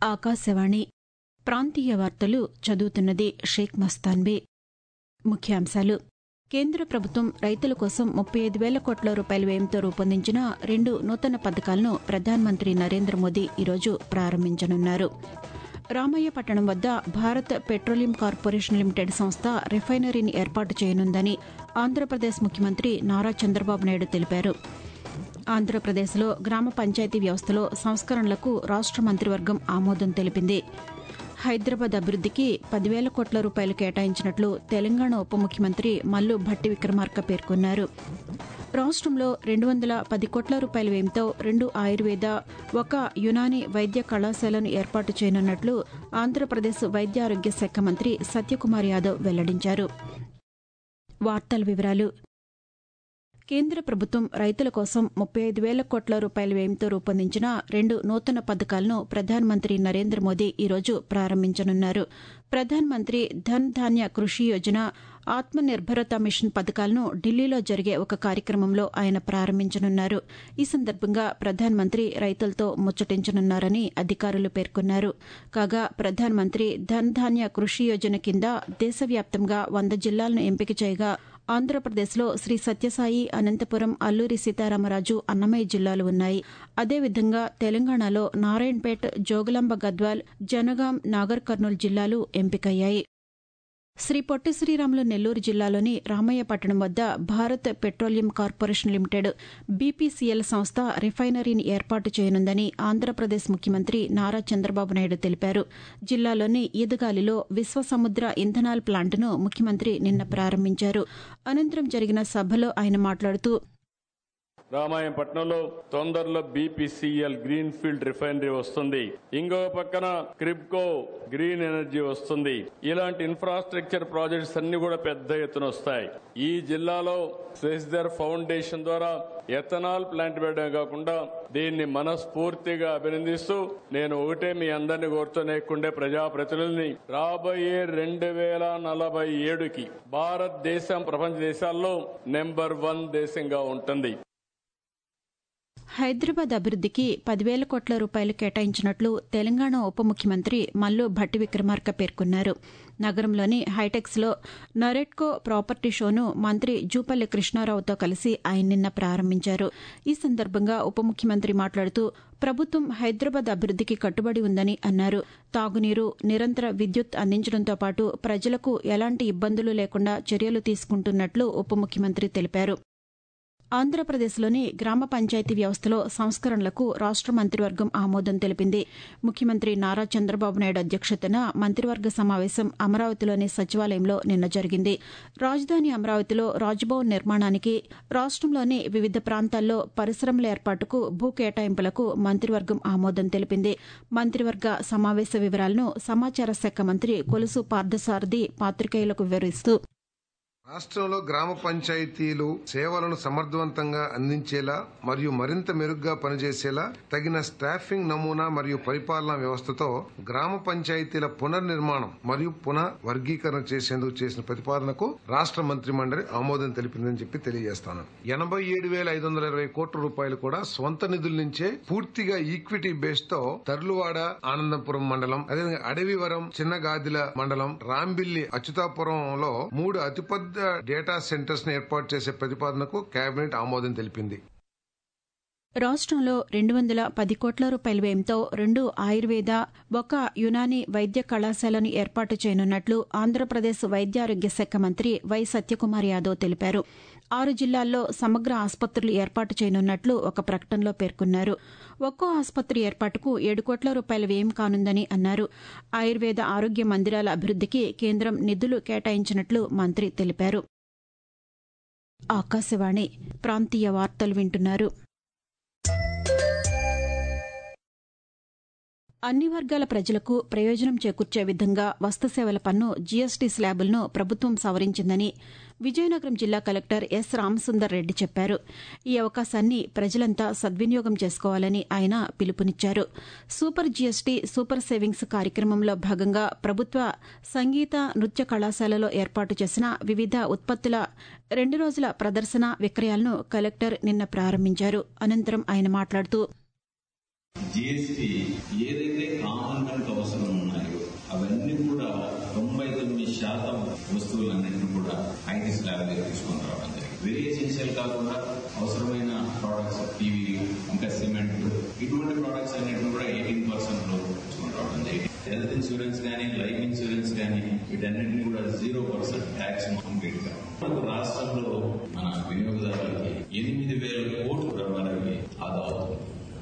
ఆకాశవాణి ప్రాంతీయ వార్తలు చదువుతున్నది షేక్ మస్తాన్బీ ముఖ్యాంశాలు కేంద్ర ప్రభుత్వం రైతుల కోసం ముప్పై ఐదు వేల కోట్ల రూపాయల వ్యయంతో రూపొందించిన రెండు నూతన పథకాలను ప్రధానమంత్రి నరేంద్ర మోదీ ఈరోజు ప్రారంభించనున్నారు రామయ్యపట్టణం వద్ద భారత్ పెట్రోలియం కార్పొరేషన్ లిమిటెడ్ సంస్థ రిఫైనరీని ఏర్పాటు చేయనుందని ఆంధ్రప్రదేశ్ ముఖ్యమంత్రి నారా చంద్రబాబు నాయుడు తెలిపారు ఆంధ్రప్రదేశ్లో గ్రామ పంచాయతీ వ్యవస్థలో సంస్కరణలకు రాష్ట మంత్రివర్గం ఆమోదం తెలిపింది హైదరాబాద్ అభివృద్దికి పదివేల కోట్ల రూపాయలు కేటాయించినట్లు తెలంగాణ ఉప ముఖ్యమంత్రి మల్లు భట్టి విక్రమార్క పేర్కొన్నారు రాష్ట్రంలో రెండు వందల పది కోట్ల రూపాయల వ్యయంతో రెండు ఆయుర్వేద ఒక యునాని వైద్య కళాశాలను ఏర్పాటు చేయనున్నట్లు ఆంధ్రప్రదేశ్ వైద్య ఆరోగ్య శాఖ మంత్రి సత్యకుమార్ యాదవ్ వెల్లడించారు వార్తల వివరాలు కేంద్ర ప్రభుత్వం రైతుల కోసం ముప్పై ఐదు వేల కోట్ల రూపాయల వ్యయంతో రూపొందించిన రెండు నూతన పథకాలను ప్రధానమంత్రి నరేంద్ర మోదీ ఈరోజు ప్రారంభించనున్నారు ప్రధానమంత్రి ధన్ ధాన్య కృషి యోజన ఆత్మ నిర్భరత మిషన్ పథకాలను ఢిల్లీలో జరిగే ఒక కార్యక్రమంలో ఆయన ప్రారంభించనున్నారు ఈ సందర్భంగా ప్రధానమంత్రి రైతులతో ముచ్చటించనున్నారని అధికారులు పేర్కొన్నారు కాగా ప్రధానమంత్రి ధన్ ధాన్య కృషి యోజన కింద దేశవ్యాప్తంగా వంద జిల్లాలను ఎంపిక చేయగా ఆంధ్రప్రదేశ్లో శ్రీ సత్యసాయి అనంతపురం అల్లూరి సీతారామరాజు అన్నమయ్య జిల్లాలు ఉన్నాయి అదేవిధంగా తెలంగాణలో నారాయణపేట్ జోగులాంబ గద్వాల్ జనగాం నాగర్ కర్నూలు జిల్లాలు ఎంపికయ్యాయి శ్రీ పొట్టి శ్రీరాములు నెల్లూరు జిల్లాలోని రామయ్యపట్టణం వద్ద Bharat petroleum corporation limited BPCL సంస్థ రిఫైనరీని ఏర్పాటు చేయనుందని ఆంధ్రప్రదేశ్ ముఖ్యమంత్రి నారా చంద్రబాబు నాయుడు తెలిపారు జిల్లాలోని ఈదగాలిలో విశ్వసముద్ర ఇంధనాల ప్లాంటును ముఖ్యమంత్రి నిన్న ప్రారంభించారు అనంతరం జరిగిన సభలో ఆయన మాట్లాడుతూ రామాయంపట్నంలో తొందరలో బీపీసీఎల్ గ్రీన్ ఫీల్డ్ రిఫైనరీ వస్తుంది ఇంకొక పక్కన క్రిప్కో గ్రీన్ ఎనర్జీ వస్తుంది ఇలాంటి ఇన్ఫ్రాస్ట్రక్చర్ ప్రాజెక్ట్స్ అన్ని కూడా పెద్ద ఎత్తున వస్తాయి ఈ జిల్లాలో శశిధర్ ఫౌండేషన్ ద్వారా ఎథనాల్ ప్లాంట్ పెట్టడం కాకుండా దీన్ని మనస్ఫూర్తిగా అభినందిస్తూ నేను ఒకటే మీ అందరినీ కోరుతూనే ప్రజాప్రతినిధుల్ని రాబోయే రెండు వేల నలభై ఏడుకి భారతదేశం ప్రపంచ దేశాల్లో నెంబర్ వన్ దేశంగా ఉంటుంది హైదరాబాద్ అభివృద్దికి పదివేల కోట్ల రూపాయలు కేటాయించినట్లు తెలంగాణ ఉప ముఖ్యమంత్రి మల్లు భట్టి విక్రమార్క పేర్కొన్నారు నగరంలోని హైటెక్స్లో నరెట్కో ప్రాపర్టీ షోను మంత్రి జూపల్లి కృష్ణారావుతో కలిసి ఆయన నిన్న ప్రారంభించారు ఈ సందర్భంగా ఉప ముఖ్యమంత్రి మాట్లాడుతూ ప్రభుత్వం హైదరాబాద్ అభివృద్దికి కట్టుబడి ఉందని అన్నారు తాగునీరు నిరంతర విద్యుత్ అందించడంతో పాటు ప్రజలకు ఎలాంటి ఇబ్బందులు లేకుండా చర్యలు తీసుకుంటున్నట్లు ఉప ముఖ్యమంత్రి తెలిపారు ఆంధ్రప్రదేశ్లోని గ్రామ పంచాయతీ వ్యవస్థలో సంస్కరణలకు రాష్ట మంత్రివర్గం ఆమోదం తెలిపింది ముఖ్యమంత్రి నారా చంద్రబాబు నాయుడు అధ్యక్షతన మంత్రివర్గ సమావేశం అమరావతిలోని సచివాలయంలో నిన్న జరిగింది రాజధాని అమరావతిలో రాజ్భవన్ నిర్మాణానికి రాష్టంలోని వివిధ ప్రాంతాల్లో పరిశ్రమల ఏర్పాటుకు భూ కేటాయింపులకు మంత్రివర్గం ఆమోదం తెలిపింది మంత్రివర్గ సమావేశ వివరాలను సమాచార శాఖ మంత్రి కొలుసు పార్థసారథి పాతికేయులకు వివరిస్తూ రాష్ట్రంలో గ్రామ పంచాయతీలు సేవలను సమర్థవంతంగా అందించేలా మరియు మరింత మెరుగ్గా పనిచేసేలా తగిన స్టాఫింగ్ నమూనా మరియు పరిపాలనా వ్యవస్థతో గ్రామ పంచాయతీల పునర్నిర్మాణం మరియు పునః వర్గీకరణ చేసేందుకు చేసిన ప్రతిపాదనకు రాష్ట్ర మంత్రి మండలి ఆమోదం తెలిపిందని చెప్పి తెలియజేస్తాను ఎనభై ఏడు వేల ఐదు వందల ఇరవై కోట్ల రూపాయలు కూడా స్వంత నిధుల నుంచే పూర్తిగా ఈక్విటీ బేస్ తో తర్లువాడ ఆనందపురం మండలం అదేవిధంగా అడవివరం చిన్నగాదిల మండలం రాంబిల్లి అచ్యుతాపురంలో మూడు అతిపెద్ద డేటా సెంటర్స్ ను ఏర్పాటు చేసే ప్రతిపాదనకు కేబినెట్ ఆమోదం తెలిపింది రాష్ట్రంలో రెండు వందల పది కోట్ల రూపాయల వ్యయంతో రెండు ఆయుర్వేద ఒక యునాని వైద్య కళాశాలను ఏర్పాటు చేయనున్నట్లు ఆంధ్రప్రదేశ్ వైద్యారోగ్య శాఖ మంత్రి వై సత్యకుమార్ యాదవ్ తెలిపారు ఆరు జిల్లాల్లో సమగ్ర ఆసుపత్రులు ఏర్పాటు చేయనున్నట్లు ఒక ప్రకటనలో పేర్కొన్నారు ఒక్కో ఆసుపత్రి ఏర్పాటుకు ఏడు కోట్ల రూపాయల వ్యయం కానుందని అన్నారు ఆయుర్వేద ఆరోగ్య మందిరాల అభివృద్దికి కేంద్రం నిధులు కేటాయించినట్లు మంత్రి తెలిపారు ఆకాశవాణి ప్రాంతీయ వార్తలు వింటున్నారు అన్ని వర్గాల ప్రజలకు ప్రయోజనం చేకూర్చే విధంగా వస్తుసేవల పన్ను జీఎస్టీ స్లాబులను ప్రభుత్వం సవరించిందని విజయనగరం జిల్లా కలెక్టర్ ఎస్ రామసుందర్ రెడ్డి చెప్పారు ఈ అవకాశాన్ని ప్రజలంతా సద్వినియోగం చేసుకోవాలని ఆయన పిలుపునిచ్చారు సూపర్ జీఎస్టీ సూపర్ సేవింగ్స్ కార్యక్రమంలో భాగంగా ప్రభుత్వ సంగీత నృత్య కళాశాలలో ఏర్పాటు చేసిన వివిధ ఉత్పత్తుల రెండు రోజుల ప్రదర్శన విక్రయాలను కలెక్టర్ నిన్న ప్రారంభించారు అనంతరం ఆయన మాట్లాడుతూ జిఎస్టి ఏదైతే కామన్ మ్యాన్కి అవసరం ఉన్నాయో అవన్నీ కూడా తొంభై తొమ్మిది శాతం వస్తువులన్నింటినీ కూడా ఐటీ స్లాబ్ దగ్గర తీసుకొని రావడం జరిగింది వెరీ ఎసెన్షియల్ కాకుండా అవసరమైన ప్రోడక్ట్స్ టీవీ ఇంకా సిమెంట్ ఇటువంటి ప్రోడక్ట్స్ అన్నింటిని కూడా ఎయిటీన్ పర్సెంట్ లో తీసుకొని రావడం జరిగింది హెల్త్ ఇన్సూరెన్స్ కానీ లైఫ్ ఇన్సూరెన్స్ కానీ వీటన్నింటినీ కూడా జీరో పర్సెంట్ ట్యాక్స్ కంప్లీట్ గా మనకు రాష్ట్రంలో మన వినియోగదారులకి ఎనిమిది వేల కోట్ల వరకు ఆదా అవుతుంది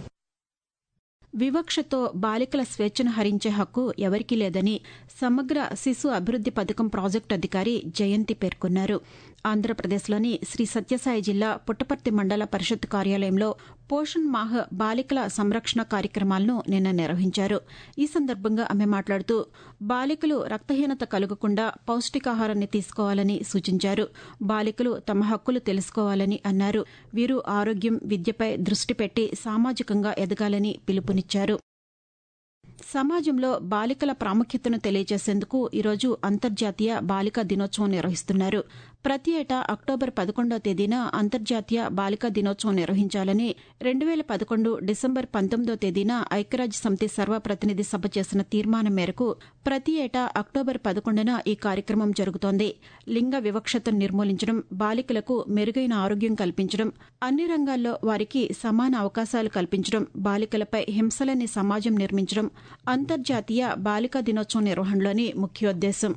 వివక్షతో బాలికల స్వేచ్ఛను హరించే హక్కు ఎవరికీ లేదని సమగ్ర శిశు అభివృద్ది పథకం ప్రాజెక్టు అధికారి జయంతి పేర్కొన్నారు ఆంధ్రప్రదేశ్లోని శ్రీ సత్యసాయి జిల్లా పుట్టపర్తి మండల పరిషత్ కార్యాలయంలో పోషణ్ మాహ్ బాలికల సంరక్షణ కార్యక్రమాలను నిన్న నిర్వహించారు ఈ సందర్భంగా ఆమె మాట్లాడుతూ బాలికలు రక్తహీనత కలగకుండా పౌష్టికాహారాన్ని తీసుకోవాలని సూచించారు బాలికలు తమ హక్కులు తెలుసుకోవాలని అన్నారు వీరు ఆరోగ్యం విద్యపై దృష్టి పెట్టి సామాజికంగా ఎదగాలని పిలుపునిచ్చారు సమాజంలో బాలికల ప్రాముఖ్యతను తెలియజేసేందుకు ఈరోజు అంతర్జాతీయ బాలికా దినోత్సవం నిర్వహిస్తున్నారు ప్రతి ఏటా అక్టోబర్ పదకొండవ తేదీన అంతర్జాతీయ బాలికా దినోత్సవం నిర్వహించాలని రెండు వేల పదకొండు డిసెంబర్ పంతొమ్మిదో తేదీన ఐక్యరాజ్య సమితి సర్వప్రతినిధి సభ చేసిన తీర్మానం మేరకు ప్రతి ఏటా అక్టోబర్ పదకొండున ఈ కార్యక్రమం జరుగుతోంది లింగ వివక్షతను నిర్మూలించడం బాలికలకు మెరుగైన ఆరోగ్యం కల్పించడం అన్ని రంగాల్లో వారికి సమాన అవకాశాలు కల్పించడం బాలికలపై హింసలని సమాజం నిర్మించడం అంతర్జాతీయ బాలికా దినోత్సవం నిర్వహణలోని ముఖ్యోద్దేశం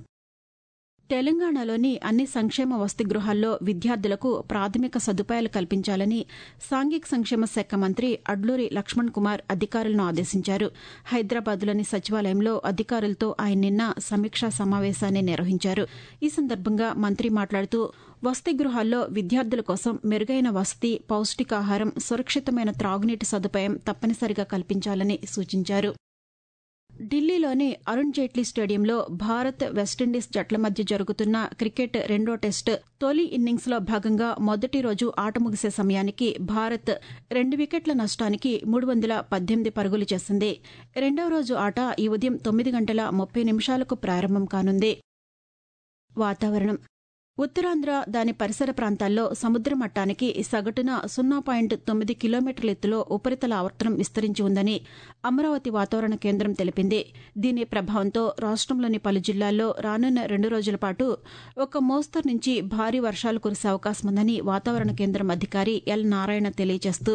తెలంగాణలోని అన్ని సంక్షేమ వసతి గృహాల్లో విద్యార్థులకు ప్రాథమిక సదుపాయాలు కల్పించాలని సాంఘిక సంక్షేమ శాఖ మంత్రి అడ్లూరి లక్ష్మణ్ కుమార్ అధికారులను ఆదేశించారు హైదరాబాద్లోని సచివాలయంలో అధికారులతో ఆయన నిన్న సమీక్షా సమావేశాన్ని నిర్వహించారు ఈ సందర్భంగా మంత్రి మాట్లాడుతూ వసతి గృహాల్లో విద్యార్థుల కోసం మెరుగైన వసతి పౌష్టికాహారం సురక్షితమైన త్రాగునీటి సదుపాయం తప్పనిసరిగా కల్పించాలని సూచించారు ఢిల్లీలోని అరుణ్ జైట్లీ స్టేడియంలో భారత్ వెస్టిండీస్ జట్ల మధ్య జరుగుతున్న క్రికెట్ రెండో టెస్టు తొలి ఇన్నింగ్స్లో భాగంగా మొదటి రోజు ఆట ముగిసే సమయానికి భారత్ రెండు వికెట్ల నష్టానికి మూడు వందల పద్దెనిమిది పరుగులు చేసింది రెండవ రోజు ఆట ఈ ఉదయం తొమ్మిది గంటల ముప్పై నిమిషాలకు ప్రారంభం కానుంది వాతావరణం ఉత్తరాంధ్ర దాని పరిసర ప్రాంతాల్లో సముద్ర మట్టానికి సగటున సున్నా పాయింట్ తొమ్మిది కిలోమీటర్ల ఎత్తులో ఉపరితల ఆవర్తనం విస్తరించి ఉందని అమరావతి వాతావరణ కేంద్రం తెలిపింది దీని ప్రభావంతో రాష్ట్రంలోని పలు జిల్లాల్లో రానున్న రెండు రోజుల పాటు ఒక మోస్తరు నుంచి భారీ వర్షాలు కురిసే అవకాశం ఉందని వాతావరణ కేంద్రం అధికారి ఎల్ నారాయణ తెలియజేస్తూ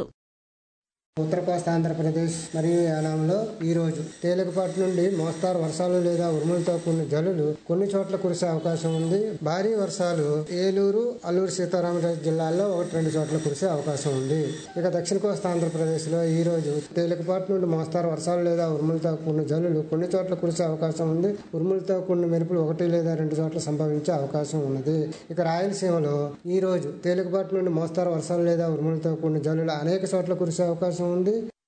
ఉత్తర కోస్తా ఆంధ్రప్రదేశ్ మరియు యానాంలో ఈ రోజు తేలికపాటి నుండి మోస్తారు వర్షాలు లేదా ఉరుములతో కూడిన జల్లులు కొన్ని చోట్ల కురిసే అవకాశం ఉంది భారీ వర్షాలు ఏలూరు అల్లూరు సీతారామరాజు జిల్లాల్లో ఒకటి రెండు చోట్ల కురిసే అవకాశం ఉంది ఇక దక్షిణ కోస్తా ఆంధ్రప్రదేశ్ లో ఈ రోజు తేలికపాటి నుండి మోస్తారు వర్షాలు లేదా ఉరుములతో కూడిన జల్లులు కొన్ని చోట్ల కురిసే అవకాశం ఉంది ఉరుములతో కూడిన మెరుపులు ఒకటి లేదా రెండు చోట్ల సంభవించే అవకాశం ఉన్నది ఇక రాయలసీమలో ఈ రోజు తేలికపాటి నుండి మోస్తారు వర్షాలు లేదా ఉరుములతో కూడిన జల్లులు అనేక చోట్ల కురిసే అవకాశం ఉంది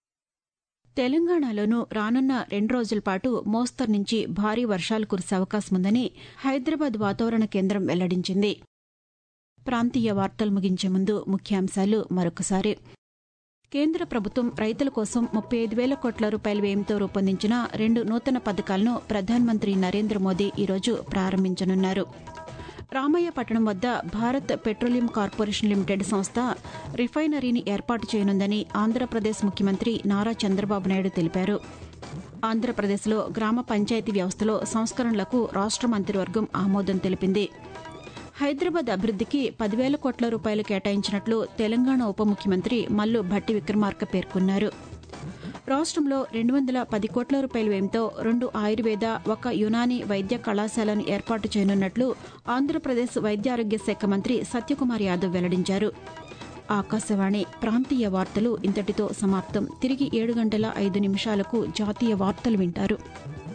తెలంగాణలోనూ రానున్న రెండు రోజుల పాటు మోస్తరు నుంచి భారీ వర్షాలు కురిసే అవకాశం ఉందని హైదరాబాద్ వాతావరణ కేంద్రం వెల్లడించింది ప్రాంతీయ వార్తలు ముగించే ముందు ముఖ్యాంశాలు మరొకసారి కేంద్ర ప్రభుత్వం రైతుల కోసం ముప్పై ఐదు వేల కోట్ల రూపాయల వ్యయంతో రూపొందించిన రెండు నూతన పథకాలను ప్రధానమంత్రి నరేంద్ర మోదీ ఈరోజు ప్రారంభించనున్నారు రామయ్యపట్నం వద్ద భారత్ పెట్రోలియం కార్పొరేషన్ లిమిటెడ్ సంస్థ రిఫైనరీని ఏర్పాటు చేయనుందని ఆంధ్రప్రదేశ్ ముఖ్యమంత్రి నారా చంద్రబాబు నాయుడు తెలిపారు ఆంధ్రప్రదేశ్లో గ్రామ పంచాయతీ వ్యవస్థలో సంస్కరణలకు రాష్ట్ర మంత్రివర్గం ఆమోదం తెలిపింది హైదరాబాద్ అభివృద్దికి పదివేల కోట్ల రూపాయలు కేటాయించినట్లు తెలంగాణ ఉప ముఖ్యమంత్రి మల్లు భట్టి విక్రమార్క పేర్కొన్నారు రాష్ట్రంలో రెండు వందల పది కోట్ల రూపాయల వ్యయంతో రెండు ఆయుర్వేద ఒక యునాని వైద్య కళాశాలను ఏర్పాటు చేయనున్నట్లు ఆంధ్రప్రదేశ్ వైద్యారోగ్య శాఖ మంత్రి సత్యకుమార్ యాదవ్ వెల్లడించారు ఆకాశవాణి ప్రాంతీయ వార్తలు ఇంతటితో సమాప్తం తిరిగి ఏడు గంటల ఐదు నిమిషాలకు జాతీయ వార్తలు వింటారు